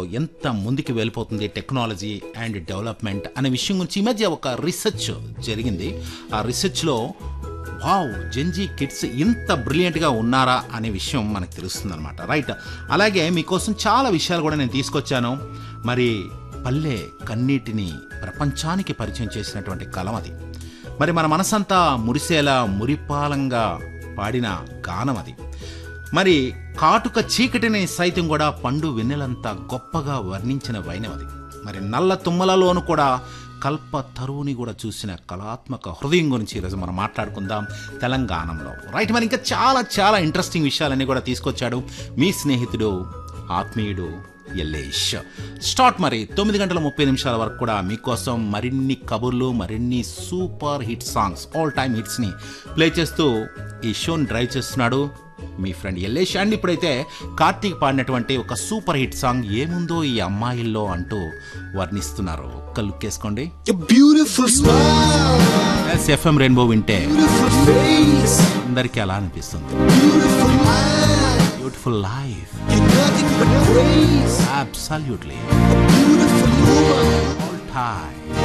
ఎంత ముందుకు వెళ్ళిపోతుంది టెక్నాలజీ అండ్ డెవలప్మెంట్ అనే విషయం గురించి ఈ మధ్య ఒక రీసెర్చ్ జరిగింది ఆ రీసెర్చ్లో వావ్ జెన్జీ కిడ్స్ ఇంత బ్రిలియంట్గా ఉన్నారా అనే విషయం మనకు తెలుస్తుంది అనమాట రైట్ అలాగే మీకోసం చాలా విషయాలు కూడా నేను తీసుకొచ్చాను మరి పల్లె కన్నీటిని ప్రపంచానికి పరిచయం చేసినటువంటి కలం అది మరి మన మనసంతా మురిసేలా మురిపాలంగా పాడిన గానం అది మరి కాటుక చీకటిని సైతం కూడా పండు వెన్నెలంతా గొప్పగా వర్ణించిన వైనం అది మరి నల్ల తుమ్మలలోను కూడా కల్ప తరువుని కూడా చూసిన కళాత్మక హృదయం గురించి ఈరోజు మనం మాట్లాడుకుందాం తెలంగాణలో రైట్ మరి ఇంకా చాలా చాలా ఇంట్రెస్టింగ్ విషయాలన్నీ కూడా తీసుకొచ్చాడు మీ స్నేహితుడు ఆత్మీయుడు ఎల్లేష్ స్టార్ట్ మరి తొమ్మిది గంటల ముప్పై నిమిషాల వరకు కూడా మీకోసం మరిన్ని కబుర్లు మరిన్ని super hit songs all time హిట్స్ని ప్లే చేస్తూ ఈ షోని డ్రైవ్ చేస్తున్నాడు మీ ఫ్రెండ్ ఎల్లేష్ అండ్ ఇప్పుడైతే కార్తీక్ పాడినటువంటి ఒక సూపర్ హిట్ సాంగ్ ఏముందో ఈ అమ్మాయిల్లో అంటూ వర్ణిస్తున్నారు ఒక్క లుక్ వేసుకోండి Your beautiful smile, F M rainbow వింటే beautiful face, అందరికీ అలా అనిపిస్తుంది beautiful mind. Beautiful life You're nothing but grace, absolutely a beautiful woman. All time